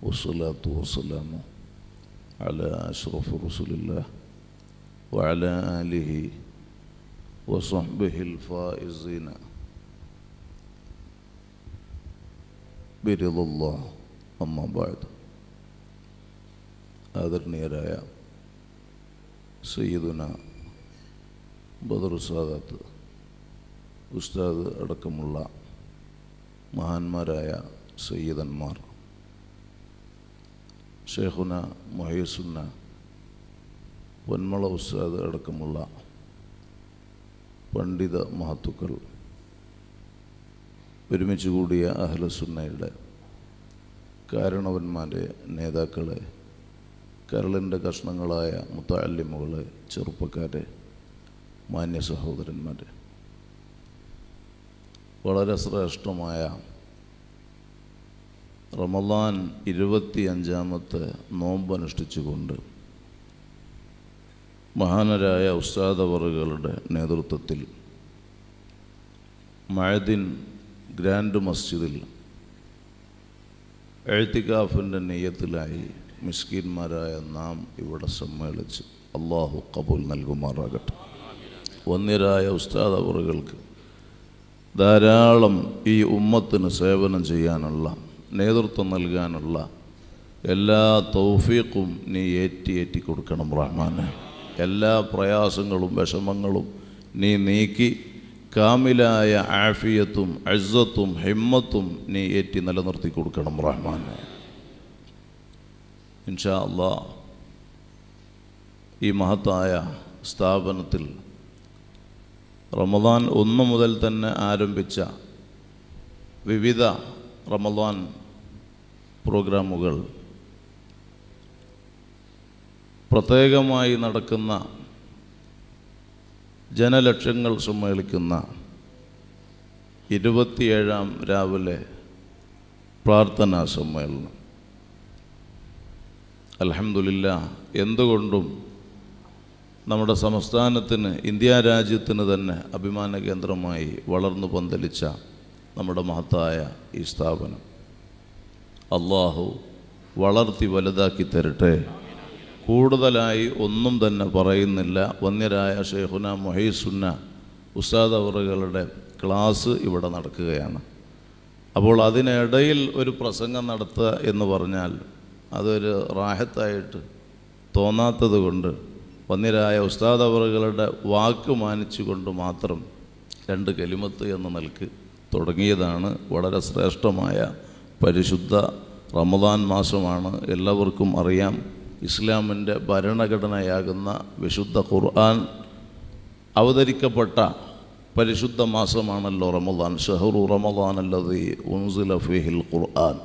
والصلاة والسلام على أشرف رسل الله وعلى آله وصحبه الفائزين برضا الله أما بعد ആദരണീയരായ സയ്യിദുന ബദർ സാദാത്ത് ഉസ്താദ് അടക്കമുള്ള മഹാന്മാരായ സയ്യിദന്മാർ ഷേഖുന മൊഹീസുന്ന പൊന്മള ഉസ്താദ് അടക്കമുള്ള പണ്ഡിത മഹത്തുക്കൾ ഒരുമിച്ച് കൂടിയ അഹ്ലസുന്നയുടെ കാരണവന്മാരെ നേതാക്കളെ കരളിൻ്റെ കഷ്ണങ്ങളായ മുത്തല്ലിമുകളെ ചെറുപ്പക്കാരെ മാന്യ സഹോദരന്മാരെ വളരെ ശ്രേഷ്ഠമായ റമദാൻ ഇരുപത്തിയഞ്ചാമത്തെ നോമ്പനുഷ്ഠിച്ചുകൊണ്ട് മഹാനരായ ഉസ്താദവറുകളുടെ നേതൃത്വത്തിൽ മഴദിൻ ഗ്രാൻഡ് മസ്ജിദിൽ എഴുത്തിക്കാഫിൻ്റെ നെയ്യത്തിലായി മിസ്കിന്മാരായ നാം ഇവിടെ സമ്മേളിച്ച് അള്ളാഹു കബൂൽ നൽകുമാറാകട്ടെ വന്യരായ ഉസ്താദ് അവറുകൾക്ക് ധാരാളം ഈ ഉമ്മത്തിന് സേവനം ചെയ്യാനുള്ള നേതൃത്വം നൽകാനുള്ള എല്ലാ തൗഫീഖും നീ ഏറ്റി ഏറ്റി കൊടുക്കണം റഹ്മാനെ എല്ലാ പ്രയാസങ്ങളും വിഷമങ്ങളും നീ നീക്കി കാമിലായ ആഫിയത്തും അഴ്സത്തും ഹിമ്മത്തും നീ ഏറ്റി നിലനിർത്തി കൊടുക്കണം റഹ്മാനെ ഇൻഷാ അള്ളാ ഈ മഹത്തായ സ്ഥാപനത്തിൽ റമദാൻ ഒന്ന് മുതൽ തന്നെ ആരംഭിച്ച വിവിധ റമദാൻ പ്രോഗ്രാമുകൾ പ്രത്യേകമായി നടക്കുന്ന ജനലക്ഷങ്ങൾ സമ്മേളിക്കുന്ന ഇരുപത്തിയേഴാം രാവിലെ പ്രാർത്ഥനാ സമ്മേളനം അലഹമില്ല എന്തുകൊണ്ടും നമ്മുടെ സംസ്ഥാനത്തിന് ഇന്ത്യ രാജ്യത്തിന് തന്നെ അഭിമാന കേന്ദ്രമായി വളർന്നു പന്തലിച്ച നമ്മുടെ മഹത്തായ ഈ സ്ഥാപനം അള്ളാഹു വളർത്തി വലുതാക്കി തരട്ടെ കൂടുതലായി ഒന്നും തന്നെ പറയുന്നില്ല വന്യരായ ഷെയ്ഖുന മൊഹീസുന്ന ഉസ്താദ് അവറുകളുടെ ക്ലാസ് ഇവിടെ നടക്കുകയാണ് അപ്പോൾ അതിനിടയിൽ ഒരു പ്രസംഗം നടത്തുക എന്ന് പറഞ്ഞാൽ അതൊരു റാഹത്തായിട്ട് തോന്നാത്തത് കൊണ്ട് വന്യരായ ഉസ്താദ് അവറുകളുടെ വാക്ക് മാനിച്ചുകൊണ്ട് മാത്രം രണ്ട് കലിമത്ത് എന്ന നിലക്ക് തുടങ്ങിയതാണ് വളരെ ശ്രേഷ്ഠമായ പരിശുദ്ധ റമദാൻ മാസമാണ് എല്ലാവർക്കും അറിയാം ഇസ്ലാമിൻ്റെ ഭരണഘടനയാകുന്ന വിശുദ്ധ ഖുർആൻ അവതരിക്കപ്പെട്ട പരിശുദ്ധ മാസമാണല്ലോ റമദാൻ ഷഹറു റമദാൻ അല്ലതി ഉൻസില ഫിഹിൽ ഖുർആൻ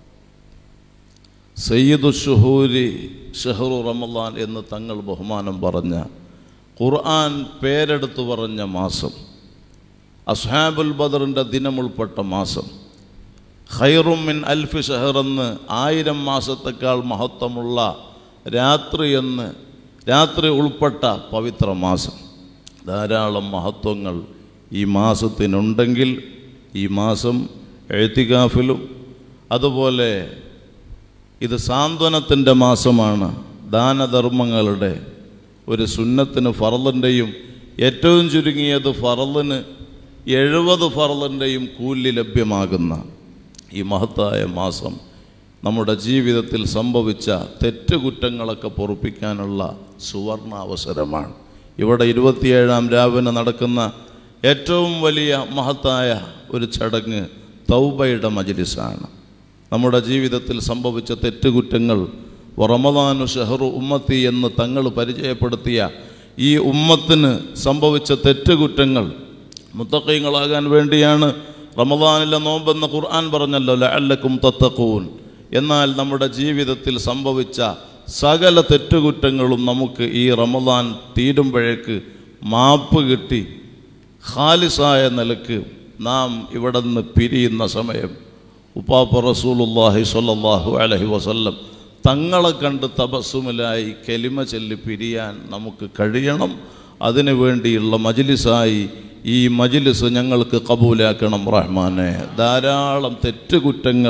സയ്യിദു ഷുഹൂരി ഷഹറു റമദാൻ എന്ന് തങ്ങൾ ബഹുമാനം പറഞ്ഞ ഖുർആൻ പേരെടുത്തു പറഞ്ഞ മാസം അസ്ഹാബുൽ ബദറിൻ്റെ ദിനം ഉൾപ്പെട്ട മാസം ഖൈറുമിൻ അൽഫി ഷഹറെന്ന് ആയിരം മാസത്തേക്കാൾ മഹത്വമുള്ള രാത്രി എന്ന് രാത്രി ഉൾപ്പെട്ട പവിത്ര മാസം ധാരാളം മഹത്വങ്ങൾ ഈ മാസത്തിനുണ്ടെങ്കിൽ ഈ മാസം എഴുത്തികാഫിലും അതുപോലെ ഇത് സാന്ത്വനത്തിൻ്റെ മാസമാണ് ദാനധർമ്മങ്ങളുടെ ഒരു സുന്നത്തിന് ഫറലിൻ്റെയും ഏറ്റവും ചുരുങ്ങിയത് ഫറലിന് എഴുപത് ഫറലിൻ്റെയും കൂലി ലഭ്യമാകുന്ന ഈ മഹത്തായ മാസം നമ്മുടെ ജീവിതത്തിൽ സംഭവിച്ച തെറ്റുകുറ്റങ്ങളൊക്കെ പൊറുപ്പിക്കാനുള്ള സുവർണ അവസരമാണ് ഇവിടെ ഇരുപത്തിയേഴാം രാവിലെ നടക്കുന്ന ഏറ്റവും വലിയ മഹത്തായ ഒരു ചടങ്ങ് തൗബയുടെ മജിലിസാണ് നമ്മുടെ ജീവിതത്തിൽ സംഭവിച്ച തെറ്റുകുറ്റങ്ങൾ റമദാനു ഷെഹറു ഉമ്മത്തി എന്ന് തങ്ങൾ പരിചയപ്പെടുത്തിയ ഈ ഉമ്മത്തിന് സംഭവിച്ച തെറ്റുകുറ്റങ്ങൾ മുത്തക്കൈങ്ങളാകാൻ വേണ്ടിയാണ് റമദാനിലെ നോമ്പെന്ന ഖുർആൻ പറഞ്ഞല്ലോ ലഅല്ലക്കും തത്തക്കൂൻ എന്നാൽ നമ്മുടെ ജീവിതത്തിൽ സംഭവിച്ച സകല തെറ്റുകുറ്റങ്ങളും നമുക്ക് ഈ റമദാൻ തീരുമ്പോഴേക്ക് മാപ്പ് കിട്ടി ഖാലിസായ നിലക്ക് നാം ഇവിടെ നിന്ന് പിരിയുന്ന സമയം ഉപ്പാപ്പ റസൂലുല്ലാഹി സ്വല്ലല്ലാഹു അലൈഹി വസല്ലം തങ്ങളെ കണ്ട് തപസ്സുമിലായി കെലിമ ചൊല്ലി പിരിയാൻ നമുക്ക് കഴിയണം അതിനു വേണ്ടിയുള്ള മജിലിസായി ഈ മജിലിസ് ഞങ്ങൾക്ക് കബൂലാക്കണം റഹ്മാനെ ധാരാളം തെറ്റുകുറ്റങ്ങൾ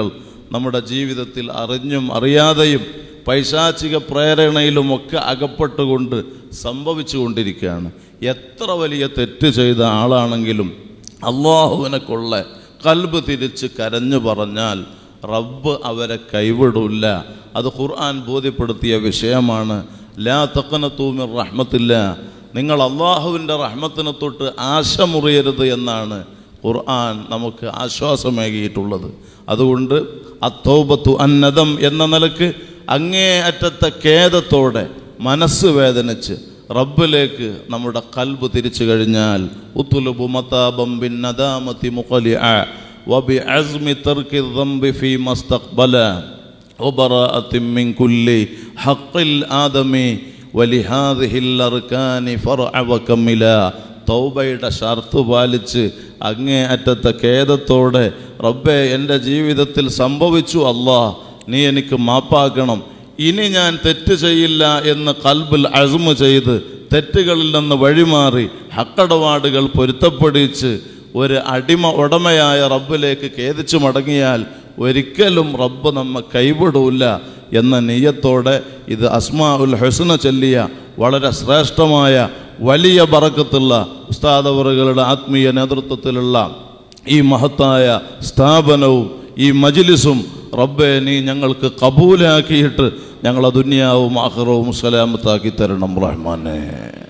നമ്മുടെ ജീവിതത്തിൽ അറിഞ്ഞും അറിയാതെയും പൈശാചിക പ്രേരണയിലുമൊക്കെ അകപ്പെട്ടുകൊണ്ട് സംഭവിച്ചു കൊണ്ടിരിക്കുകയാണ് എത്ര വലിയ തെറ്റ് ചെയ്ത ആളാണെങ്കിലും അള്ളാഹുവിനെ കൊള്ള കൽബ് തിരിച്ച് കരഞ്ഞു പറഞ്ഞാൽ റബ്ബ് അവരെ കൈവിടില്ല അത് ഖുർആൻ ബോധ്യപ്പെടുത്തിയ വിഷയമാണ് ലാ തക്കനത്തൂമിർ റഹ്മത്തില്ല നിങ്ങൾ അള്ളാഹുവിൻ്റെ റഹ്മത്തിനെ തൊട്ട് ആശ മുറിയരുത് എന്നാണ് ഖുർആൻ നമുക്ക് ആശ്വാസമേകിയിട്ടുള്ളത് അതുകൊണ്ട് അത്തോബത്തു അന്നദം എന്ന നിലക്ക് അങ്ങേ അറ്റത്തെ ഖേദത്തോടെ മനസ്സ് വേദനിച്ച് റബ്ബിലേക്ക് നമ്മുടെ കൽബ് തിരിച്ചു കഴിഞ്ഞാൽ ഉത്തുലുബു മതാബം ബിൻ നദാമത്തി മുഖലിഅ വബി അസ്മി തർക്കി الذنب فيما استقبل وبراءة من كل حق الآدم ولهذه الأركان فرع وكملا തൗബയുടെ ഷർത്ത് പാലിച്ച് അങ്ങേ അറ്റത്തെ ഖേദത്തോടെ റബ്ബെ എൻ്റെ ജീവിതത്തിൽ സംഭവിച്ചു അല്ലാ നീ എനിക്ക് മാപ്പാക്കണം ഇനി ഞാൻ തെറ്റ് ചെയ്യില്ല എന്ന് കൽബിൽ അസുമ ചെയ്ത് തെറ്റുകളിൽ നിന്ന് വഴിമാറി ഹക്കടപാടുകൾ പൊരുത്തപ്പെടിച്ച് ഒരു അടിമ ഉടമയായ റബ്ബിലേക്ക് ഖേദിച്ചു മടങ്ങിയാൽ ഒരിക്കലും റബ്ബ് നമ്മെ കൈവിടൂല എന്ന നെയ്യത്തോടെ ഇത് അസ്മാ ഉൽ ഹുസന ചൊല്ലിയ വളരെ ശ്രേഷ്ഠമായ വലിയ ബറക്കത്തുള്ള ഉസ്താദവറുകളുടെ ആത്മീയ നേതൃത്വത്തിലുള്ള ഈ മഹത്തായ സ്ഥാപനവും ഈ മജിലിസും റബ്ബെ നീ ഞങ്ങൾക്ക് കബൂലാക്കിയിട്ട് ഞങ്ങളെ ദുന്യാവും ആഹ്റവും സലാമത്താക്കി തരണം റഹ്മാനെ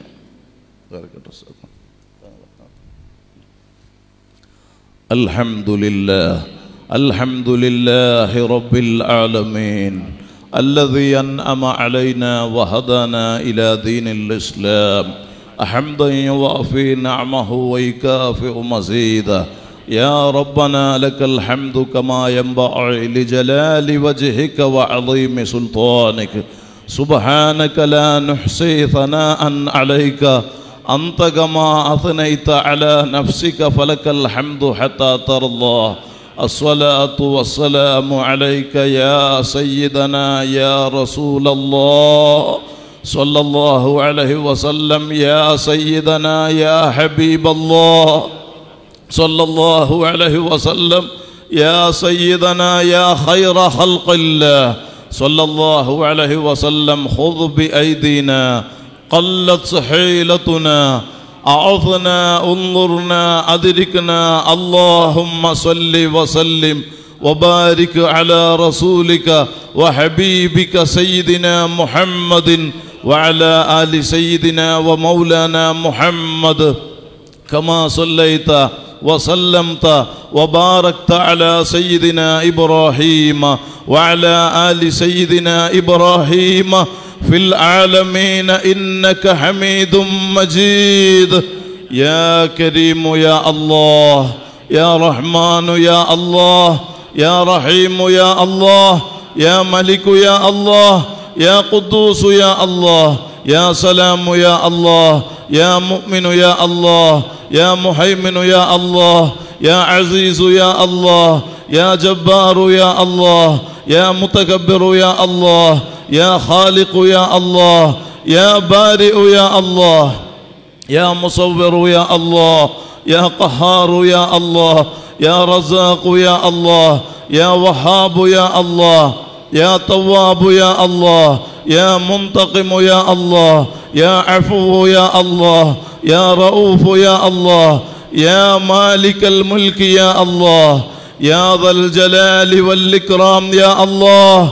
الحمد لله الحمد لله رب العالمين الذي أنعم علينا وهدانا إلى دين الإسلام حمدا يوافي نعمه ويكافئ مزيده يا ربنا لك الحمد كما ينبغي لجلال وجهك وعظيم سلطانك سبحانك لا نحصي ثناء عليك أنت كما أثنيت على نفسك فلك الحمد حتى ترضى الصلاة والسلام عليك يا سيدنا يا رسول الله صلى الله عليه وسلم يا سيدنا يا حبيب الله صلى الله عليه وسلم يا سيدنا يا خير خلق الله صلى الله عليه وسلم خذ بأيدينا قلت حيلتنا أعظنا انظرنا أدركنا اللهم صل وسلم وبارك على رسولك وحبيبك سيدنا محمد وعلى آل سيدنا ومولانا محمد كما صليت وسلمت وباركت على سيدنا ابراهيم وعلى ال سيدنا ابراهيم في العالمين انك حميد مجيد يا كريم يا الله يا رحمن يا الله يا رحيم يا الله يا ملك يا الله يا قدوس يا الله يا سلام يا الله يا مؤمن يا الله يا مهيمن يا الله يا عزيز يا الله يا جبار يا الله يا متكبر يا الله يا خالق يا الله يا بارئ يا الله يا مصور يا الله يا قهار يا الله يا رزاق يا الله يا وهاب يا الله يا تواب يا الله يا منتقم يا الله يا عفو يا الله يا رؤوف يا الله يا مالك الملك يا الله يا ذا الجلال والإكرام يا الله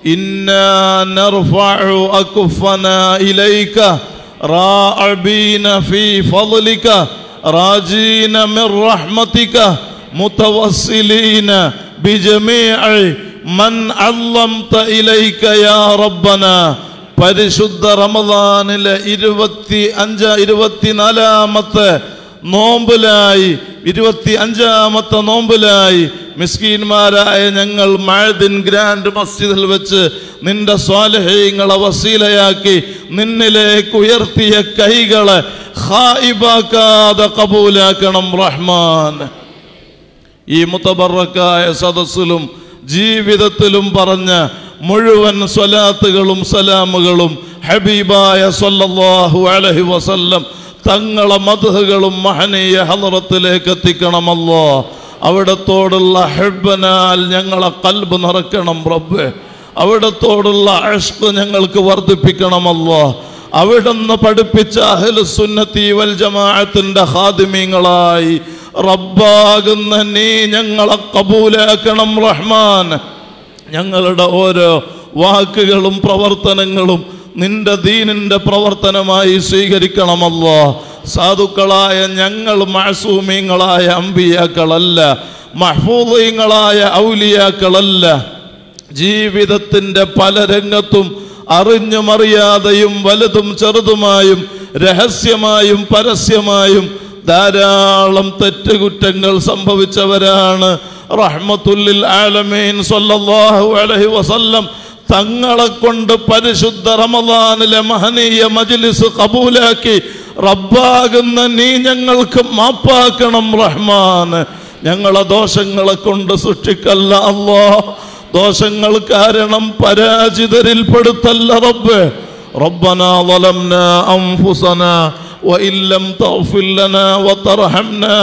إنا نرفع أكفنا إليك راعبين في فضلك راجين من رحمتك متوسلين بجميع من علمت إليك يا ربنا പരിശുദ്ധ റമദാനിലെ ഇരുപത്തി അഞ്ച ഇരുപത്തിനാലാമത്തെ നോമ്പിലായി ഇരുപത്തി അഞ്ചാമത്തെ നോമ്പിലായി മിസ്കീന്മാരായ ഞങ്ങൾ മഴദിൻ ഗ്രാൻഡ് മസ്ജിദിൽ വെച്ച് നിന്റെ സ്വാലഹ്യങ്ങളെ വസീലയാക്കി നിന്നിലേക്ക് ഉയർത്തിയ കൈകളെ ഹായിബാക്കാതെ കബൂലാക്കണം റഹ്മാൻ ഈ മുത്തബറക്കായ സദസ്സിലും ജീവിതത്തിലും പറഞ്ഞ മുഴുവൻ സ്വലാത്തുകളും സലാമുകളും ഹബീബായ സല്ലല്ലാഹു അലൈഹി വസല്ലം തങ്ങളെ മധുഹകളും മഹനീയ ഹലറത്തിലേക്ക് എത്തിക്കണമല്ലോ അവിടത്തോടുള്ള ഹെബനാൽ ഞങ്ങളെ കൽബ് നിറയ്ക്കണം റബ്ബ് അവിടത്തോടുള്ള അഷ്ക് ഞങ്ങൾക്ക് വർദ്ധിപ്പിക്കണമല്ലോ അവിടുന്ന് പഠിപ്പിച്ച അഹ്ലുസുന്നത്തി വൽ ജമാഅത്തിന്റെ ഹാദിമീങ്ങളായി റബ്ബാകുന്ന നീ ഞങ്ങളെ കബൂലാക്കണം റഹ്മാൻ ഞങ്ങളുടെ ഓരോ വാക്കുകളും പ്രവർത്തനങ്ങളും നിന്റെ ദീനിന്റെ പ്രവർത്തനമായി സ്വീകരിക്കണമല്ലോ സാധുക്കളായ ഞങ്ങൾ മാസൂമീങ്ങളായ അമ്പിയാക്കളല്ല മഹ്ഫൂദീങ്ങളായ ഔലിയാക്കളല്ല ജീവിതത്തിൻ്റെ പല രംഗത്തും അറിഞ്ഞും അറിയാതെയും വലുതും ചെറുതുമായും രഹസ്യമായും പരസ്യമായും ധാരാളം തെറ്റുകുറ്റങ്ങൾ സംഭവിച്ചവരാണ് റഹ്മത്തുല്ലിൽ ആലമീൻ സല്ലല്ലാഹു അലൈഹി വസല്ലം തങ്ങളെ കൊണ്ട് പരിശുദ്ധ റമദാനിലെ മഹനീയ മജ്ലിസ് കബൂലാക്കി റബ്ബാകുന്ന നീ ഞങ്ങൾക്ക് മാപ്പാക്കണം റഹ്മാൻ ഞങ്ങളെ ദോഷങ്ങളെ കൊണ്ട് സൃഷ്ടിക്കല്ല അല്ലോ ദോഷങ്ങൾ കാരണം പരാജിതരിൽ പെടുത്തല്ല റബ്ബ് ربنا ظلمنا أنفسنا وإن لم تغفر لنا وترحمنا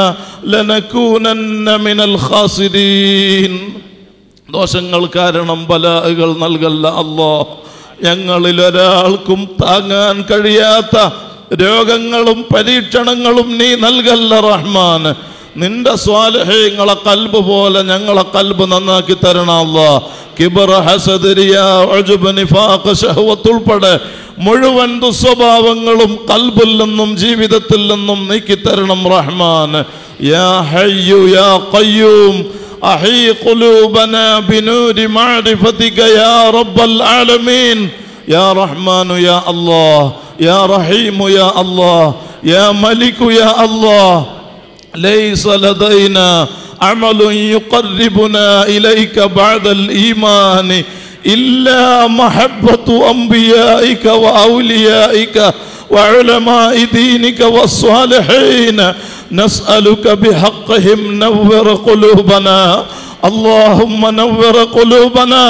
لنكونن من الخاسرين ദോഷങ്ങൾ കാരണം ബലാകൾ നൽകല്ല അല്ലോ ഞങ്ങളിൽ ഒരാൾക്കും താങ്ങാൻ കഴിയാത്ത രോഗങ്ങളും പരീക്ഷണങ്ങളും നീ നൽകല്ല റഹ്മാൻ നിന്റെ സ്വാലഹ്യങ്ങളെ കൽബ് പോലെ ഞങ്ങളെ കൽബ് നന്നാക്കി തരണം അല്ലോ കിബർ ഹസദിരിയ ഉജ്ബ്, നിഫാഖ്, ശഹ്വത്ത് ഉൾപ്പെടെ മുഴുവൻ ദുസ്വഭാവങ്ങളും കൽബിൽ നിന്നും ജീവിതത്തിൽ നിന്നും നീക്കി തരണം റഹ്മാൻ യാ ഹയ്യു യാ ഖയ്യൂം أحي قلوبنا بنور معرفتك يا رب العالمين يا رحمن يا الله يا رحيم يا الله يا ملك يا الله ليس لدينا عمل يقربنا إليك بعد الإيمان إلا محبة أنبيائك وأوليائك وعلماء دينك والصالحين نسألك بحقهم نور قلوبنا اللهم نور قلوبنا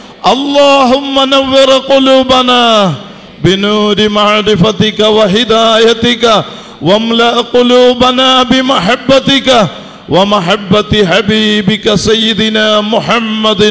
اللهم نور قلوبنا بنور معرفتك وهدايتك واملأ قلوبنا بمحبتك ومحبة حبيبك سيدنا محمد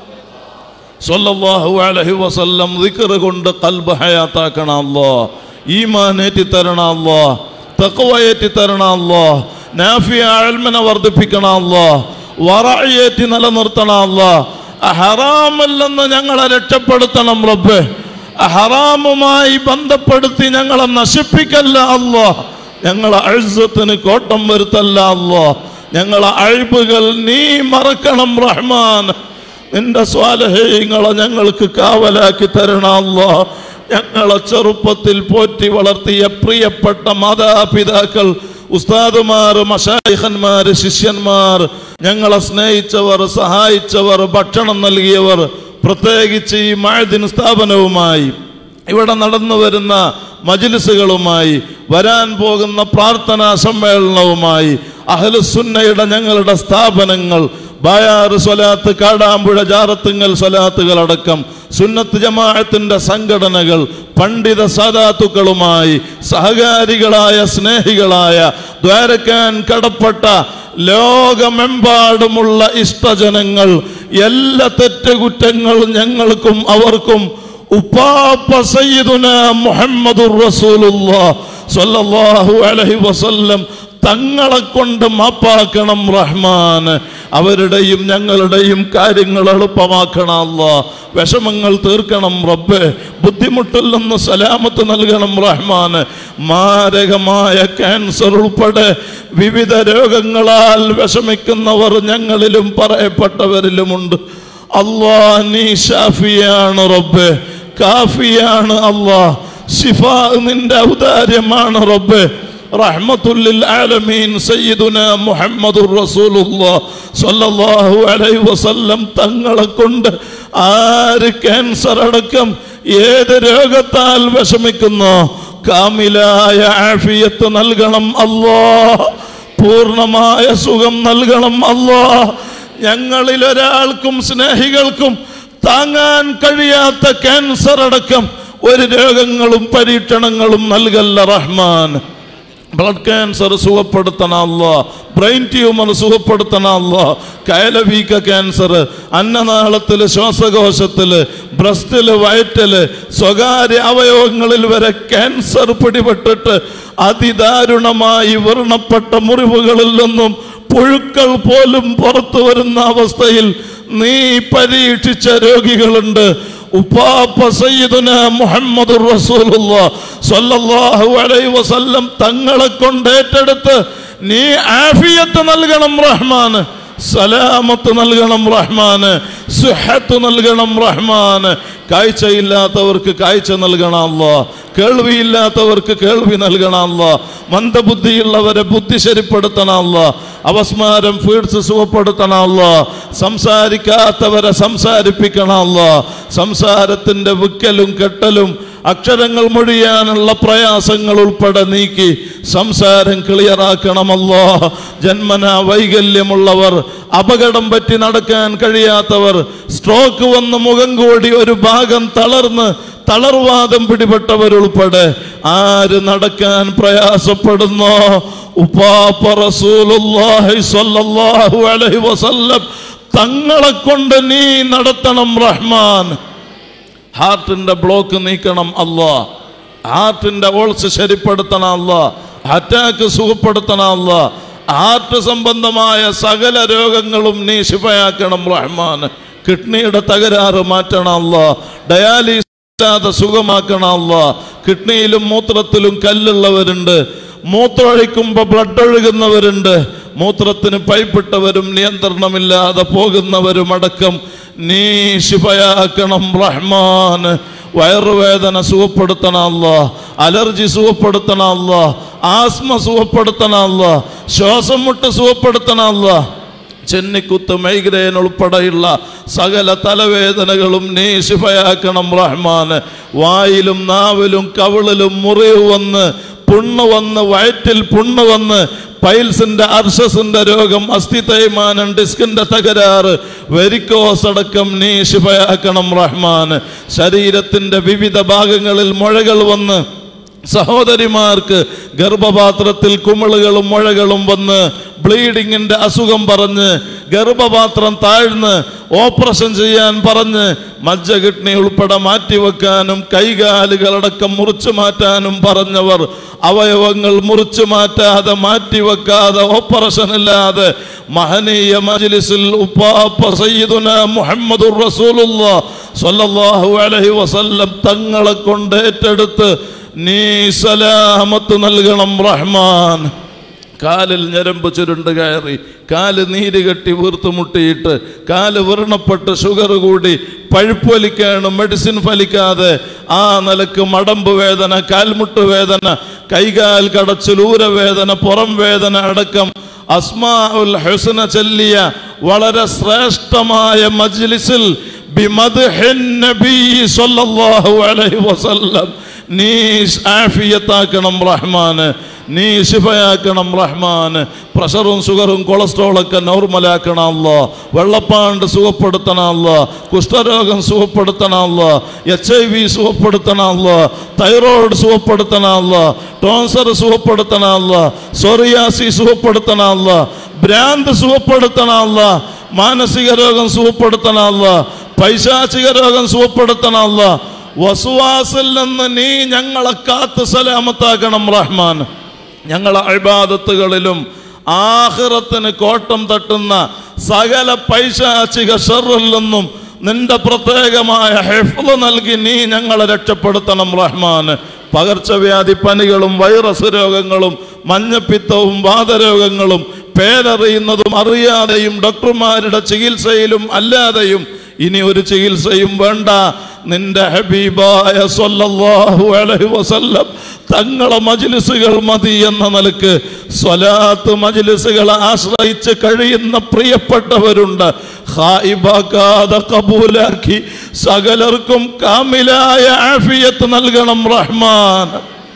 സല്ലല്ലാഹു അലൈഹി വസല്ലം ദിക്ർ കൊണ്ട് കൽബ് ഹയാത്താക്കണം അല്ലോ ഈമാനേറ്റി തരണം അല്ലോ തഖ്വയേറ്റി തരണം അല്ലോ നാഫിയ അൽമനെ വർദ്ധിപ്പിക്കണം അല്ലോ വറയേറ്റി നിലനിർത്തണം അല്ലോ ഹറാമിൽ നിന്ന് ഞങ്ങളെ രക്ഷപ്പെടുത്തണം റബ്ബ് ഹറാമുമായി ബന്ധപ്പെടുത്തി ഞങ്ങളെ നശിപ്പിക്കല്ല അല്ലോ ഞങ്ങളെ അഴുസത്തിന് കോട്ടം വരുത്തല്ല അല്ലോ ഞങ്ങളെ അഴിബുകൾ നീ മറക്കണം റഹ്മാൻ നിന്റെ സ്വാലഹ്യങ്ങളെ ഞങ്ങൾക്ക് കാവലാക്കി തരണമല്ലോ ഞങ്ങളെ ചെറുപ്പത്തിൽ പോറ്റി വളർത്തിയ പ്രിയപ്പെട്ട മാതാപിതാക്കൾ ഉസ്താദുമാർ മഷായിഖന്മാർ ശിഷ്യന്മാർ ഞങ്ങളെ സ്നേഹിച്ചവർ സഹായിച്ചവർ ഭക്ഷണം നൽകിയവർ പ്രത്യേകിച്ച് ഈ മഴദിൻ സ്ഥാപനവുമായി ഇവിടെ നടന്നു വരുന്ന മജിലിസുകളുമായി വരാൻ പോകുന്ന പ്രാർത്ഥനാ സമ്മേളനവുമായി അഹ്ലുസുന്നയുടെ ഞങ്ങളുടെ സ്ഥാപനങ്ങൾ ബായാറ് സ്വലാത്ത് കാടാമ്പുഴ ജാറത്തുങ്ങൽ സ്വലാത്തുകളടക്കം സുന്നത്ത് ജമാഅത്തിന്റെ സംഘടനകൾ പണ്ഡിത സാദാത്തുക്കളുമായി സഹകാരികളായ സ്നേഹികളായ ദ്വാരക്കാൻ കടപ്പെട്ട ലോകമെമ്പാടുമുള്ള ഇഷ്ടജനങ്ങൾ എല്ലാ തെറ്റുകുറ്റങ്ങളും ഞങ്ങൾക്കും അവർക്കും ഉപ്പാപ്പ സയ്യിദുന മുഹമ്മദുർ റസൂലുള്ളാഹ് സ്വല്ലല്ലാഹു അലൈഹി വസല്ലം തങ്ങളെ കൊണ്ട് മാപ്പാക്കണം റഹ്മാൻ അവരുടെയും ഞങ്ങളുടെയും കാര്യങ്ങൾ എളുപ്പമാക്കണം അല്ല വിഷമങ്ങൾ തീർക്കണം റബ്ബ് ബുദ്ധിമുട്ടിൽ നിന്ന് സലാമത്ത് നൽകണം റഹ്മാൻ മാരകമായ ക്യാൻസർ ഉൾപ്പെടെ വിവിധ രോഗങ്ങളാൽ വിഷമിക്കുന്നവർ ഞങ്ങളിലും പറയപ്പെട്ടവരിലുമുണ്ട് അള്ളാ നീ ഷാഫിയാണ് റബ്ബ് കാഫിയാണ് അള്ളാ ഷിഫ നിന്റെ ഔദാര്യമാണ് റബ്ബ് റഹ്മത്തുല്ലിൽ ആലമീൻ സയ്യിദുന മുഹമ്മദുർ റസൂലുള്ളാഹ് സ്വല്ലല്ലാഹു അലൈഹി വസല്ലം തങ്ങളെ കൊണ്ട് ആര് ക്യാൻസർ അടക്കം ഏത് രോഗത്താൽ വിഷമിക്കുന്നോ കാമിലായ ആഫിയത്ത് നൽകണം അല്ലാ പൂർണ്ണമായ സുഖം നൽകണം അല്ലാ ഞങ്ങളിൽ ഒരാൾക്കും സ്നേഹികൾക്കും താങ്ങാൻ കഴിയാത്ത ക്യാൻസർ അടക്കം ഒരു രോഗങ്ങളും പരീക്ഷണങ്ങളും നൽകല്ല റഹ്മാൻ ബ്ലഡ് ക്യാൻസർ സുഖപ്പെടുത്തണ അല്ല ബ്രെയിൻ ട്യൂമർ സുഖപ്പെടുത്തണ അല്ല കയലവീക്ക ക്യാൻസർ അന്നനാളത്തില് ശ്വാസകോശത്തില് ബ്രസ്റ്റില് വയറ്റില് സ്വകാര്യ അവയവങ്ങളിൽ വരെ ക്യാൻസർ പിടിപെട്ടിട്ട് അതിദാരുണമായി വ്രണപ്പെട്ട മുറിവുകളിൽ നിന്നും പുഴുക്കൾ പോലും പുറത്തു വരുന്ന അവസ്ഥയിൽ നീ പരീക്ഷിച്ച രോഗികളുണ്ട് ഉപ്പാപ്പ സയ്യിദുന മുഹമ്മദ് റസൂലുള്ള സ്വല്ലല്ലാഹു അലൈഹി വസല്ലം തങ്ങളെ കൊണ്ട് ഏറ്റെടുത്ത് നീ ആഫിയത്ത് നൽകണം റഹ്മാന് സലാമത്ത് നൽകണം റഹ്മാന് സുഹത്ത് നൽകണം റഹ്മാന് കാഴ്ചയില്ലാത്തവർക്ക് കാഴ്ച നൽകണം അല്ലാ കേൾവിയില്ലാത്തവർക്ക് കേൾവി നൽകണം അല്ലാ മന്ദബുദ്ധിയുള്ളവരെ ബുദ്ധി ശരിപ്പെടുത്തണം അല്ലാ അവസ്മാരം ഫീഡ്സ് സുഖപ്പെടുത്തണം അല്ലാ സംസാരിക്കാത്തവരെ സംസാരിപ്പിക്കണം അല്ലാ സംസാരത്തിന്റെ വിക്കലും കെട്ടലും അക്ഷരങ്ങൾ മൊഴിയാനുള്ള പ്രയാസങ്ങൾ ഉൾപ്പെടെ നീക്കി സംസാരം ക്ലിയറാക്കണമല്ലോ ജന്മന വൈകല്യമുള്ളവർ അപകടം പറ്റി നടക്കാൻ കഴിയാത്തവർ സ്ട്രോക്ക് വന്ന് മുഖം കൂടി ഒരു ഭാഗം തളർന്ന് തളർവാദം പിടിപെട്ടവരുൾപ്പെടെ ആര് നടക്കാൻ പ്രയാസപ്പെടുന്നോ ഉപ്പാപ്പ റസൂലുള്ളാഹി സ്വല്ലല്ലാഹു അലൈഹി വസല്ലം തങ്ങളെ കൊണ്ട് നീ നടത്തണം റഹ്മാൻ ഹാർട്ടിന്റെ ബ്ലോക്ക് നീക്കണം അല്ലാ ഹാർട്ടിന്റെ ഓൾസ് ശരിപ്പെടുത്തണം അല്ലാ അറ്റാക്ക് സുഖപ്പെടുത്തണം അല്ലാ ഹാർട്ട് സംബന്ധമായ സകല രോഗങ്ങളും നീ ശിഫയാക്കണം റഹ്മാൻ കിഡ്നിയുടെ തകരാറ് മാറ്റണം അല്ലാ ഡയാലിസ് ഇല്ലാതെ സുഖമാക്കണം അല്ലാ കിഡ്നിയിലും മൂത്രത്തിലും കല്ലുള്ളവരുണ്ട് മൂത്രമൊഴിക്കുമ്പോൾ ബ്ലഡ് ഒഴുകുന്നവരുണ്ട് മൂത്രത്തിന് പൈപ്പിട്ടവരും നിയന്ത്രണമില്ലാതെ പോകുന്നവരും അടക്കം നീ ശിഫയാക്കണം റഹ്മാൻ വയറുവേദന സുഖപ്പെടുത്തണം അല്ലാ അലർജി സുഖപ്പെടുത്തണം അല്ലാ ആസ്മ സുഖപ്പെടുത്തണം അല്ലാ ശ്വാസം മുട്ട് സുഖപ്പെടുത്തണം അല്ലാ ചെന്നിക്കുത്ത് മൈഗ്രെയിൻ ഉൾപ്പെടെയുള്ള സകല തലവേദനകളും നീ ശിഫയാക്കണം റഹ്മാൻ വായിലും നാവിലും കവിളിലും മുറിവ് വന്ന് പുണ്ണ് വന്ന് വയറ്റിൽ പുണ്ണ് വന്ന് പൈൽസിന്റെ അർഷസിന്റെ രോഗം അസ്ഥി തേയ്മാനം ഡിസ്കിന്റെ തകരാറ് വെരിക്കോസ് അടക്കം നീ ശിഫയാക്കണം റഹ്മാൻ ശരീരത്തിന്റെ വിവിധ ഭാഗങ്ങളിൽ മുഴകൾ വന്ന് സഹോദരിമാർക്ക് ഗർഭപാത്രത്തിൽ കുമിളുകളും മുഴകളും വന്ന് ബ്ലീഡിങ്ങിന്റെ അസുഖം പറഞ്ഞ് ഗർഭപാത്രം താഴ്ന്ന് ഓപ്പറേഷൻ ചെയ്യാൻ പറഞ്ഞ് മജ്ജ കിഡ്നി ഉൾപ്പെടെ മാറ്റിവെക്കാനും കൈകാലുകളടക്കം മുറിച്ചു മാറ്റാനും പറഞ്ഞവർ അവയവങ്ങൾ മുറിച്ചു മാറ്റാതെ മാറ്റിവെക്കാതെ ഓപ്പറേഷൻ ഇല്ലാതെ മഹനീയ മജ്ലിസിൽ ഉപ്പാപ്പ സയ്യിദുന മുഹമ്മദുർ റസൂലുള്ള സ്വല്ലല്ലാഹു അലൈഹി വസല്ലം തങ്ങളെ കൊണ്ട് ഏറ്റെടുത്ത് നീ സലാമത്ത് നൽകണം റഹ്മാൻ കാലിൽ ഞരമ്പ് ചുരുണ്ട് കയറി കാല് നീര് കെട്ടി വീർത്തുമുട്ടിയിട്ട് കാല് വ്രണപ്പെട്ട് ഷുഗർ കൂടി പഴുപ്പ് വലിക്കാണ് മെഡിസിൻ ഫലിക്കാതെ ആ നിലക്ക് മടമ്പ് വേദന കാൽമുട്ട് വേദന കൈകാൽ കടച്ചിൽ ഊരവേദന പുറം വേദന അടക്കം അസ്മാ ഉൽ ഹുസന ചൊല്ലിയ വളരെ ശ്രേഷ്ഠമായ മജ്ലിസിൽ ബിമദ്ഹിൻ നബി സ്വല്ലല്ലാഹു അലൈഹി വസല്ലം നീ ആഫിയത്താക്കണം റഹ്മാന് നീ ശിഫയാക്കണം റഹ്മാന് പ്രഷറും ഷുഗറും കൊളസ്ട്രോളൊക്കെ നോർമലാക്കണമല്ലോ വെള്ളപ്പാണ്ട് സുഖപ്പെടുത്തണമല്ലോ കുഷ്ഠരോഗം സുഖപ്പെടുത്തണമല്ലോ എച്ച് ഐ വി സുഖപ്പെടുത്തണമല്ലോ തൈറോയിഡ് സുഖപ്പെടുത്തണമല്ലോ ടോൺസർ സുഖപ്പെടുത്തണമല്ലോ സോറിയാസി സുഖപ്പെടുത്തണമല്ലോ ഭ്രാന്ത് സുഖപ്പെടുത്തണമല്ലോ മാനസിക രോഗം സുഖപ്പെടുത്തണമല്ലോ പൈശാചിക രോഗം സുഖപ്പെടുത്തണമല്ലോ വസുവാസിൽ നിന്ന് നീ ഞങ്ങളെ കാത്ത് സലാമത്താക്കണം റഹ്മാൻ ഞങ്ങളെ അഴിബാദത്തുകളിലും ആഹ്റത്തിന് കോട്ടം തട്ടുന്ന സകല പൈശാചിക ഷെറിൽ നിന്നും നിന്റെ പ്രത്യേകമായ ഹെഫ്ല് നൽകി നീ ഞങ്ങളെ രക്ഷപ്പെടുത്തണം റഹ്മാൻ പകർച്ചവ്യാധി പനികളും വൈറസ് രോഗങ്ങളും മഞ്ഞപ്പിത്തവും വാതരോഗങ്ങളും പേരറിയുന്നതും അറിയാതെയും ഡോക്ടർമാരുടെ ചികിത്സയിലും അല്ലാതെയും ഇനി ഒരു ചികിത്സയും വേണ്ട നിന്റെ ഹബീബായ സ്വല്ലല്ലാഹു അലൈഹി വസല്ലം തങ്ങളെ മജ്ലിസുകൾ മതി എന്ന നിലക്ക് സ്വലാത്ത് മജ്ലിസുകളെ ആശ്രയിച്ച് കഴിയുന്ന പ്രിയപ്പെട്ടവരുണ്ട് ഹായിബാക്കാതെ കബൂലാക്കി സകലർക്കും കാമിലായ ആഫിയത്ത് നൽകണം റഹ്മാൻ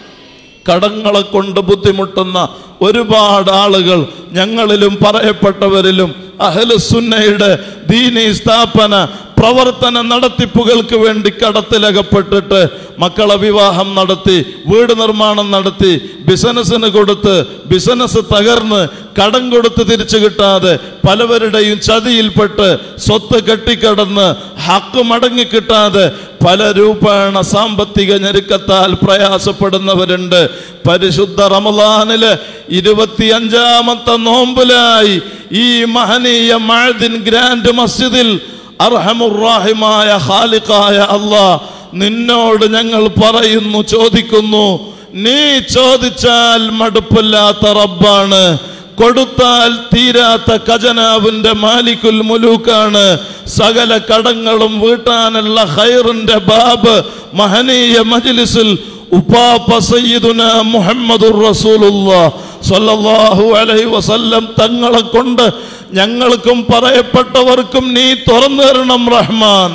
കടങ്ങളെ കൊണ്ട് ബുദ്ധിമുട്ടുന്ന ഒരുപാട് ആളുകൾ ഞങ്ങളിലും പറയപ്പെട്ടവരിലും അഹ്ലുസുന്നയുടെ ദീനി സ്ഥാപന പ്രവർത്തന നടത്തിപ്പുകൾക്ക് വേണ്ടി കടത്തിലകപ്പെട്ടിട്ട് മക്കളെ വിവാഹം നടത്തി വീട് നിർമ്മാണം നടത്തി ബിസിനസ്സിന് കൊടുത്ത് ബിസിനസ് തകർന്ന് കടം കൊടുത്ത് തിരിച്ചു കിട്ടാതെ പലവരുടെയും ചതിയിൽപ്പെട്ട് സ്വത്ത് കെട്ടിക്കിടന്ന് ഹക്ക് മടങ്ങി കിട്ടാതെ പല രൂപേണ സാമ്പത്തിക ഞെരുക്കത്താൽ പ്രയാസപ്പെടുന്നവരുണ്ട് പരിശുദ്ധ റമദാനില് ഇരുപത്തിയഞ്ചാമത്തെ നോമ്പിലായി ഈ മഹനീയ മഴദിൻ ഗ്രാൻഡ് മസ്ജിദിൽ അർഹമുറാഹിമായ ഖാലിഖായ അല്ലാ നിന്നോട് ഞങ്ങൾ പറയുന്നു ചോദിക്കുന്നു നീ ചോദിച്ചാൽ മടുപ്പില്ലാത്ത റബ്ബാണ് കൊടുത്താൽ തീരാത്ത ഖജനാവിന്റെ മാലിക്കുൽ മുലൂക്കാണ് സകല കടങ്ങളും വീട്ടാനുള്ള ഖൈറിന്റെ ബാബ് മഹനീയ മജ്ലിസിൽ ഉപ്പാപ്പ സയ്യിദുന മുഹമ്മദുർ റസൂലുള്ളാഹ് സ്വല്ലല്ലാഹു അലൈഹി വസല്ലം തങ്ങളെ കൊണ്ട് ഞങ്ങൾക്കും പറയപ്പെട്ടവർക്കും നീ തുറന്നു തരണം റഹ്മാൻ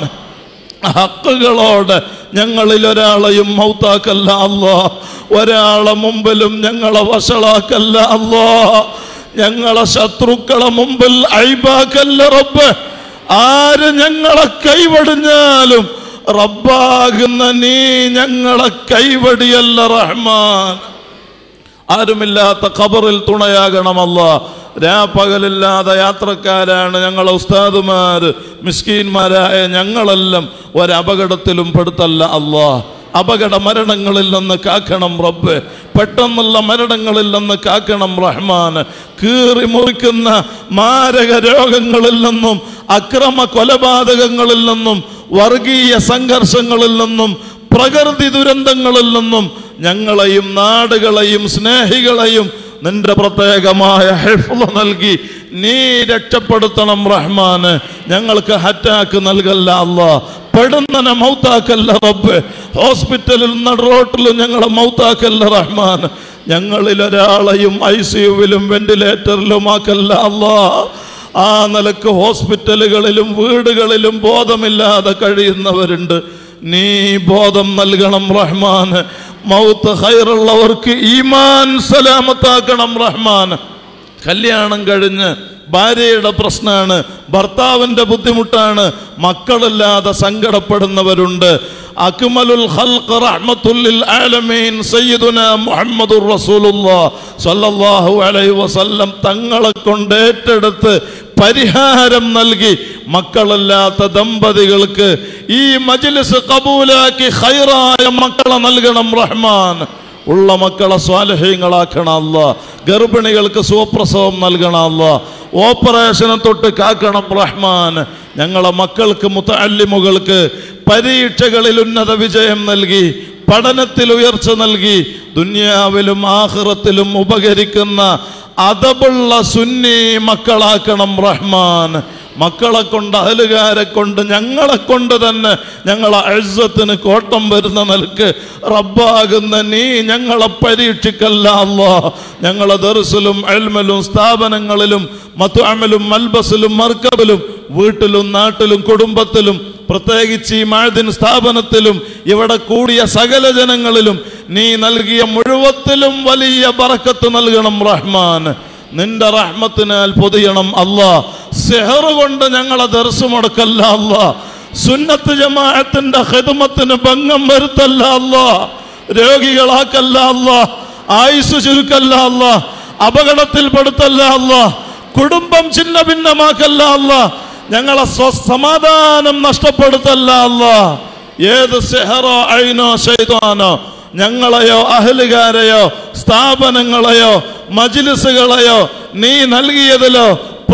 ഹക്കുകളോട് ഞങ്ങളിൽ ഒരാളെയും മൗത്താക്കല്ല അല്ലോ ഒരാളെ മുമ്പിലും ഞങ്ങളെ വഷളാക്കല്ല അല്ലോ ഞങ്ങളെ ശത്രുക്കളെ മുമ്പിൽ അഴിബാക്കല്ല റബ്ബ് ആര് ഞങ്ങളെ കൈവടിഞ്ഞാലും റബ്ബാകുന്ന നീ ഞങ്ങളെ കൈവടിയല്ല റഹ്മാൻ ആരുമില്ലാത്ത ഖബറിൽ തുണയാകണമല്ല രാപ്പകലില്ലാതെ യാത്രക്കാരാണ് ഞങ്ങളെ ഉസ്താദുമാര് മിസ്കീന്മാരായ ഞങ്ങളെല്ലാം ഒരപകടത്തിലും പെടുത്തല്ല അല്ലാ അപകട മരണങ്ങളിൽ നിന്ന് കാക്കണം റബ്ബ് പെട്ടെന്നുള്ള മരണങ്ങളിൽ നിന്ന് കാക്കണം റഹ്മാൻ കീറി മുറിക്കുന്ന മാരക രോഗങ്ങളിൽ നിന്നും അക്രമ കൊലപാതകങ്ങളിൽ നിന്നും വർഗീയ സംഘർഷങ്ങളിൽ നിന്നും പ്രകൃതി ദുരന്തങ്ങളിൽ നിന്നും ഞങ്ങളെയും നാടുകളെയും സ്നേഹികളെയും നിന്റെ പ്രത്യേകമായ ഹെഫ്ള നൽകി നീ രക്ഷപ്പെടുത്തണം റഹ്മാന് ഞങ്ങൾക്ക് ഹറ്റാക്ക് നൽകല്ല അല്ലാ പെടുന്നനെ മൗത്താക്കല്ല റബ്ബ് ഹോസ്പിറ്റലിൽ നടുറോട്ടിലും ഞങ്ങളെ മൗത്താക്കല്ല റഹ്മാൻ ഞങ്ങളിൽ ഒരാളെയും ഐ സിയുവിലും വെന്റിലേറ്ററിലും ആക്കല്ല അല്ലാ ആ നിലക്ക് ഹോസ്പിറ്റലുകളിലും വീടുകളിലും ബോധമില്ലാതെ കഴിയുന്നവരുണ്ട് നീ ബോധം നൽകണം റഹ്മാൻ മൗത്ത് ഹൈറുള്ളവർക്ക് ഈമാൻ സലാമത്താക്കണം റഹ്മാൻ കല്യാണം കഴിഞ്ഞ് ഭാര്യയുടെ പ്രശ്നമാണ് ഭർത്താവിന്റെ ബുദ്ധിമുട്ടാണ് മക്കളില്ലാതെ സങ്കടപ്പെടുന്നവരുണ്ട് അക്മലുൽ ഖൽഖ് റഹ്മത്തുല്ലിൽ ആലമീൻ സയ്യിദുന മുഹമ്മദുർ റസൂലുള്ളാഹ് സ്വല്ലല്ലാഹു അലൈഹി വസല്ലം തങ്ങളെ കൊണ്ട് ഏറ്റെടുത്ത് പരിഹാരം നൽകി മക്കളില്ലാത്ത ദമ്പതികൾക്ക് ഈ മജ്ലിസ് കബൂലാക്കി ഖൈറായ മക്കളെ നൽകണം റഹ്മാൻ ഉള്ള മക്കളെ സ്വാലഹ്യങ്ങളാക്കണം അല്ല ഗർഭിണികൾക്ക് സുപ്രസവം നൽകണം അല്ല ഓപ്പറേഷനെ തൊട്ട് കാക്കണം റഹ്മാൻ ഞങ്ങളെ മക്കൾക്ക് മുത്തല്ലിമുകൾക്ക് പരീക്ഷകളിൽ ഉന്നത വിജയം നൽകി പഠനത്തിൽ ഉയർച്ച നൽകി ദുന്യാവിലും ആഹ്റത്തിലും ഉപകരിക്കുന്ന അതബുള്ള സുന്നി മക്കളാക്കണം റഹ്മാൻ മക്കളെ കൊണ്ട് അഹലുകാരെ കൊണ്ട് ഞങ്ങളെ കൊണ്ട് തന്നെ ഞങ്ങളെ അഴുസത്തിന് കോട്ടം വരുന്ന നിലക്ക് റബ്ബാകുന്ന നീ ഞങ്ങളെ പരീക്ഷിക്കല്ല അല്ലോ ഞങ്ങളെ ദർസിലും എൽമലും സ്ഥാപനങ്ങളിലും മത്തുഅമലും മൽബസിലും മർക്കബിലും വീട്ടിലും നാട്ടിലും കുടുംബത്തിലും പ്രത്യേകിച്ച് ഈ മാഴ്ദിൻ സ്ഥാപനത്തിലും ഇവിടെ കൂടിയ സകല ജനങ്ങളിലും നീ നൽകിയ മുഴുവത്തിലും വലിയ ബറക്കത്ത് നൽകണം റഹ്മാൻ നിന്റെ റഹ്മത്തിനാൽ പൊതിയണം അല്ലാ സെഹർ കൊണ്ട് ഞങ്ങളെ ദർശ മുടക്കല്ല അല്ലാ സുന്നത്ത് ജമാഅത്തിന്റെ ഹിദമത്തിന് ഭംഗം വരുത്തല്ല അല്ലാ രോഗികളാക്കല്ല അല്ലാ ആയുസ് ചുരുക്കല്ല അല്ലാ അപകടത്തിൽപ്പെടുത്തല്ല അല്ലാ കുടുംബം ചിന്ന ഭിന്നമാക്കല്ല അല്ലാ ഞങ്ങളെ സ്വ സമാധാനം നഷ്ടപ്പെടുത്തല്ല അല്ലാ ഏത് സെഹറോ അയിനോ ശൈതാനോ ഞങ്ങളെയോ അഹലുകാരെയോ സ്ഥാപനങ്ങളെയോ മജിലിസുകളെയോ നീ നൽകിയതിലോ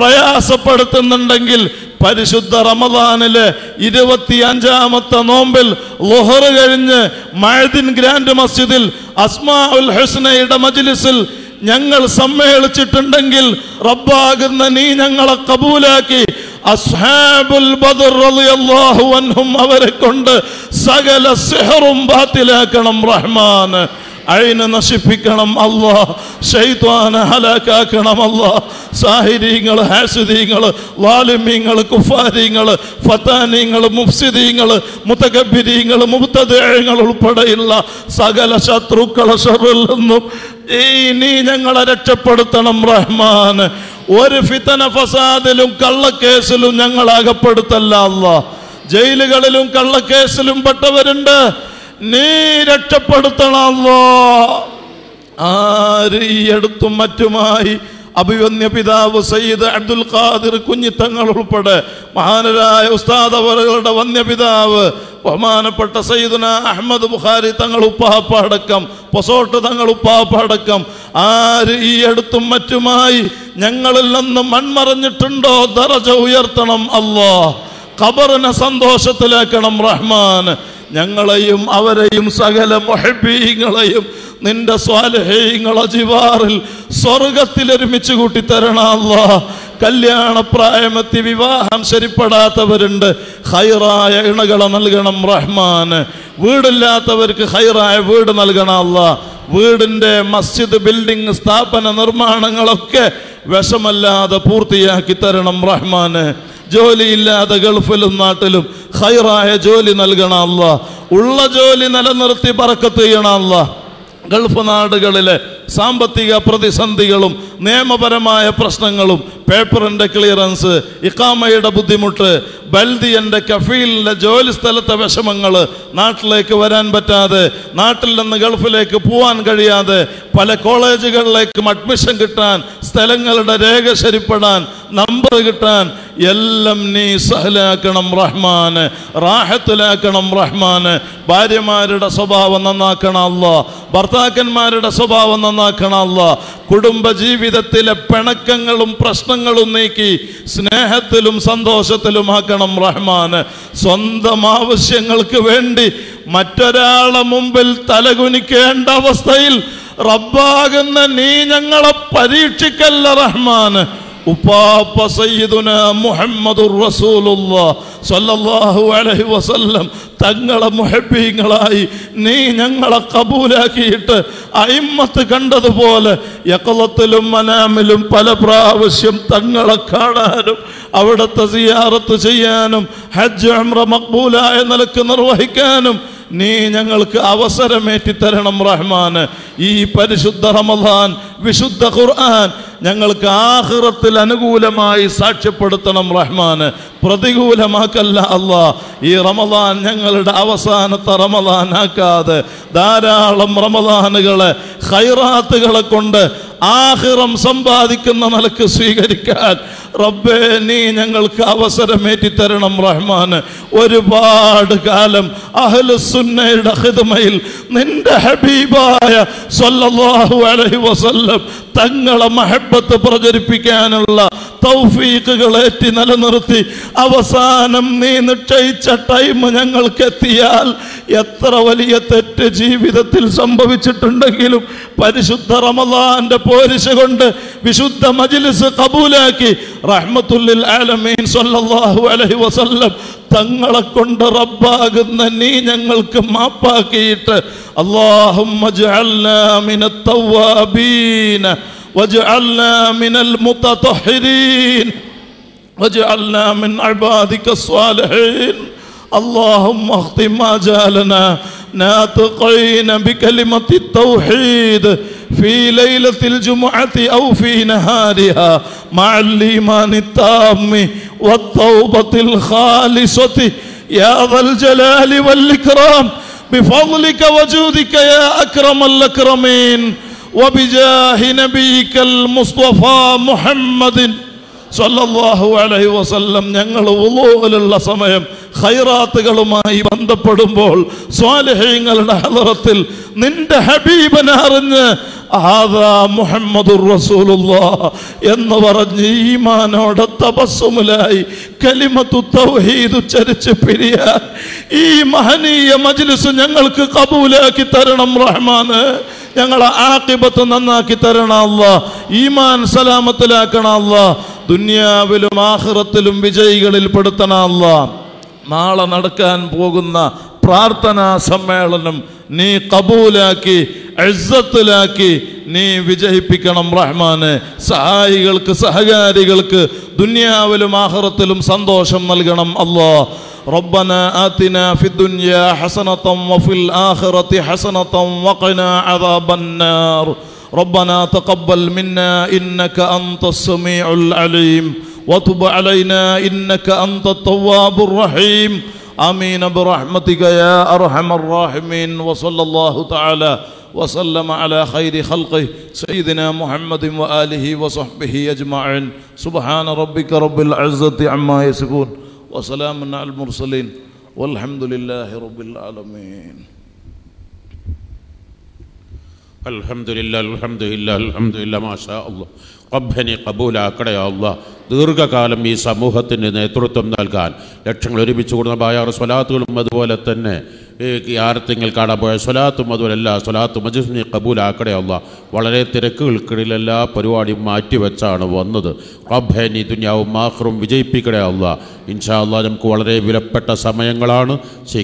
പ്രയാസപ്പെടുത്തുന്നുണ്ടെങ്കിൽ പരിശുദ്ധ റമദാനിലെ ഇരുപത്തി അഞ്ചാമത്തെ നോമ്പിൽ ലുഹറ് കഴിഞ്ഞ് മഴദിൻ ഗ്രാൻഡ് മസ്ജിദിൽ അസ്മാ ഉൽ ഹുസ്നയുടെ മജിലിസിൽ ഞങ്ങൾ സമ്മേളിച്ചിട്ടുണ്ടെങ്കിൽ റബ്ബാകുന്ന നീ ഞങ്ങളെ കബൂലാക്കി അസ്ഹാബുൽ ബദർ റളിയല്ലാഹു അൻഹും അവരെ കൊണ്ട് സകല സിഹറും ബാത്തിലാക്കണം റഹ്മാൻ അയിന് നശിപ്പിക്കണം അല്ലാ ഷൈത്വാനെ ഹലാക്കാക്കണം അല്ലാ സാഹിര്യങ്ങൾ ഹാസുദീങ്ങൾ ലാലിമ്യങ്ങൾ കുഫാരിങ്ങൾ ഫത്താനിങ്ങൾ മുഫ്സിദീങ്ങൾ മുത്തകബിരീങ്ങൾ മുബ്തദേങ്ങൾ ഉൾപ്പെടെയുള്ള സകല ശത്രുക്കളെ ഷറിൽ നിന്നും ഈ നീ ഞങ്ങളെ രക്ഷപ്പെടുത്തണം റഹ്മാൻ ഒരു ഫിത്തന ഫസാദിലും കള്ളക്കേസിലും ഞങ്ങൾ അകപ്പെടുത്തല്ല അല്ലാ ജയിലുകളിലും കള്ളക്കേസിലും പെട്ടവരുണ്ട് നീ രക്ഷപ്പെടുത്തണമല്ലോ ആര് ഈ അടുത്തും മറ്റുമായി അഭിവന്യ പിതാവ് സയ്യിദ് അബ്ദുൽ ഖാദിർ കുഞ്ഞിത്തങ്ങൾ ഉൾപ്പെടെ മഹാനരായ ഉസ്താദ് അവരുടെ വന്യപിതാവ് ബഹുമാനപ്പെട്ട സയ്യിദുന അഹമ്മദ് ബുഖാരി തങ്ങൾ ഉപ്പാപ്പ അടക്കം പൊസോട്ട് തങ്ങൾ ഉപ്പാപ്പ അടക്കം ആര് ഈ അടുത്തും മറ്റുമായി ഞങ്ങളിൽ നിന്ന് മൺമറഞ്ഞിട്ടുണ്ടോ ദറജ ഉയർത്തണം അല്ലോ ഖബറിനെ സന്തോഷത്തിലാക്കണം റഹ്മാൻ ഞങ്ങളെയും അവരെയും സകല മൊഹബീങ്ങളെയും നിന്റെ സ്വാലഹീങ്ങളെ ജിവാറിൽ സ്വർഗത്തിൽ ഒരുമിച്ച് കൂട്ടി തരണമല്ല കല്യാണ പ്രായമെത്തി വിവാഹം ശരിപ്പെടാത്തവരുണ്ട് ഹൈറായ ഇണകളെ നൽകണം റഹ്മാൻ വീടില്ലാത്തവർക്ക് ഹൈറായ വീട് നൽകണം അല്ല വീടിൻ്റെ മസ്ജിദ് ബിൽഡിംഗ് സ്ഥാപന നിർമ്മാണങ്ങളൊക്കെ വിഷമല്ലാതെ പൂർത്തിയാക്കി തരണം റഹ്മാന് ജോലിയില്ലാതെ ഗൾഫിലും നാട്ടിലും ഹൈറായ ജോലി നൽകണം അല്ല ഉള്ള ജോലി നിലനിർത്തി പറക്കത്ത് ചെയ്യണം അല്ല ഗൾഫ് നാടുകളിലെ സാമ്പത്തിക പ്രതിസന്ധികളും നിയമപരമായ പ്രശ്നങ്ങളും പേപ്പറിൻ്റെ ക്ലിയറൻസ് ഇക്കാമയുടെ ബുദ്ധിമുട്ട് ബൽദിയൻ്റെ കഫീലിൻ്റെ ജോലി സ്ഥലത്തെ വിഷമങ്ങൾ നാട്ടിലേക്ക് വരാൻ പറ്റാതെ നാട്ടിൽ നിന്ന് ഗൾഫിലേക്ക് പോകാൻ കഴിയാതെ പല കോളേജുകളിലേക്കും അഡ്മിഷൻ കിട്ടാൻ സ്ഥലങ്ങളുടെ രേഖ ശരിപ്പെടാൻ നമ്പർ കിട്ടാൻ എല്ലാം നീ സഹലാക്കണം റഹ്മാന് റാഹത്തിലാക്കണം റഹ്മാന് ഭാര്യമാരുടെ സ്വഭാവം നന്നാക്കണം അല്ല ഭർത്താക്കന്മാരുടെ സ്വഭാവം നന്നാക്കണം അല്ല കുടുംബ ജീവിതത്തിലെ പിണക്കങ്ങളും പ്രശ്നങ്ങളും നീക്കി സ്നേഹത്തിലും സന്തോഷത്തിലുമാക്കണം റഹ്മാന് സ്വന്തം ആവശ്യങ്ങൾക്ക് വേണ്ടി മറ്റൊരാളെ മുമ്പിൽ തലകുനിക്കേണ്ട അവസ്ഥയിൽ റബ്ബാകുന്ന നീ ഞങ്ങളെ പരീക്ഷിക്കല്ല റഹ്മാന് ഉപ്പാപ്പ സയ്യിദുന മുഹമ്മദുർ റസൂലുള്ളാ സ്വല്ലല്ലാഹു അലൈഹി വസല്ലം തങ്ങളെ മുഹബീങ്ങളായി നീ ഞങ്ങളെ കബൂലാക്കിയിട്ട് അയിമ്മത്ത് കണ്ടതുപോലെ യക്കളത്തിലും മനാമിലും പല പ്രാവശ്യം തങ്ങളെ കാണാനും അവിടുത്തെ സിയാറത്ത് ചെയ്യാനും ഹജ്ജ് ഉംറ മക്ബൂലായ നിലക്ക് നിർവഹിക്കാനും നീ ഞങ്ങൾക്ക് അവസരമേറ്റി തരണം റഹ്മാന് ഈ പരിശുദ്ധ റമദാൻ വിശുദ്ധ ഖുർആൻ ഞങ്ങൾക്ക് ആഹ്റത്തിൽ അനുകൂലമായി സാക്ഷ്യപ്പെടുത്തണം റഹ്മാന് പ്രതികൂലമാക്കല്ല അല്ലാ ഈ റമദാൻ ഞങ്ങളുടെ അവസാനത്തെ റമദാൻ ആക്കാതെ ധാരാളം റമദാനുകളെ ഖൈറാത്തുകളെ കൊണ്ട് ആഹിറം സമ്പാദിക്കുന്ന നിലക്ക് സ്വീകരിക്കാൻ റബ്ബേ നീ ഞങ്ങൾക്ക് അവസരമേറ്റി തരണം റഹ്മാന് ഒരുപാട് കാലം അഹ്ലുസുന്നയുടെ ഹിദ്മയിൽ നിന്റെ ഹബീബായ സല്ലല്ലാഹു അലൈഹി വസല്ലം തങ്ങളെ മഹബത്ത് പ്രചരിപ്പിക്കാനുള്ള തൗഫീഖുകൾ ഏറ്റി നിലനിർത്തി അവസാനം നീ നിശ്ചയിച്ച ടൈം ഞങ്ങൾക്ക് എത്തിയാൽ എത്ര വലിയ തെറ്റ് ജീവിതത്തിൽ സംഭവിച്ചിട്ടുണ്ടെങ്കിലും പരിശുദ്ധ റമദാന്റെ പോരിശ കൊണ്ട് വിശുദ്ധ മജ്ലിസ് കബൂലാക്കി റഹ്മത്തുല്ലിൽ ആലമീൻ സല്ലല്ലാഹു അലൈഹി വസല്ലം തങ്ങളെ കൊണ്ട് റബ്ബാകുന്ന നീ ഞങ്ങൾക്ക് മാപ്പാക്കിയിട്ട് اللهم اجعلنا من التوابين واجعلنا من المتطهرين واجعلنا من عبادك الصالحين اللهم اختم اجالنا ناطقين بكلمه التوحيد في ليله الجمعه او في نهارها مع الايمان التام والتوبه الخالصه يا ذا الجلال والاكرام بفضلك وجودك يا اكرم الاكرمين وبجاه نبيك المصطفى محمد സല്ലല്ലാഹു അലൈഹി വസല്ലം ഞങ്ങൾ ഉളൂലുള്ള സമയം ഖൈറാത്തുകളുമായി ബന്ധപ്പെടുമ്പോൾ സ്വാലിഹീങ്ങളുടെ ഹലറത്തിൽ നിന്റെ ഹബീബനെ അറിഞ്ഞ് ആദാ മുഹമ്മദുർ റസൂലുള്ളാ എന്ന് പറഞ്ഞ് ഈമാനോടെ തപസ്സുമിലായി കലിമത്തു തൗഹീദ് ഉച്ചരിച്ച് പിരിയാൻ ഈ മഹനീയ മജ്ലിസ് ഞങ്ങൾക്ക് കബൂലാക്കി തരണം റഹ്മാന് ഞങ്ങളെ ആക്കിബത്ത് നന്നാക്കി തരണം അല്ല ഈമാൻ സലാമത്തിലാക്കണം അല്ല ദുന്യാവിലും ആഹ്റത്തിലും വിജയികളിൽ പെടുത്തണം അല്ല നാളെ നടക്കാൻ പോകുന്ന പ്രാർത്ഥനാ സമ്മേളനം നീ കബൂലാക്കി എഴുത്തിലാക്കി നീ വിജയിപ്പിക്കണം റഹ്മാന് സഹായികൾക്ക് സഹകാരികൾക്ക് ദുന്യാവിലും ആഹ്റത്തിലും സന്തോഷം നൽകണം അല്ലോ ربنا آتنا في الدنيا حسنة وفي الآخرة حسنة وقنا عذاب النار ربنا تقبل منا إنك أنت السميع العليم وتب علينا إنك أنت التواب الرحيم آمين برحمتك يا أرحم الراحمين وصلى الله تعالى وسلم على خير خلقه سيدنا محمد وآله وصحبه أجمعين سبحان ربك رب العزة عما يصفون وسلام على المرسلين والحمد لله رب العالمين അൽഹംദുലില്ലാ അൽഹംദുലില്ലാ അൽഹംദുലില്ലാ മാഷാ അല്ലാ റബ്ബനെ കബൂലാക്കടേ അല്ലാ ദീർഘകാലം ഈ സമൂഹത്തിന് നേതൃത്വം നൽകാൻ ലക്ഷങ്ങൾ ഒരുമിച്ച് കൂടുന്ന ബായാർ സ്വലാത്തുകളും അതുപോലെ തന്നെ ഈ ആരത്തിങ്ങൾ കാണാൻ പോയ സ്വലാത്തും അതുപോലെ എല്ലാ സ്വലാത്തും മജുസ്നി കബൂലാക്കടേ അല്ലാ വളരെ തിരക്കുകൾക്കിടയിൽ എല്ലാ പരിപാടിയും മാറ്റിവെച്ചാണ് വന്നത് റബ്ബനി ദുനിയാവും മാഹ്റും വിജയിപ്പിക്കടേ അല്ലാ ഇൻഷാ അല്ലാ നമുക്ക് വളരെ വിലപ്പെട്ട സമയങ്ങളാണ്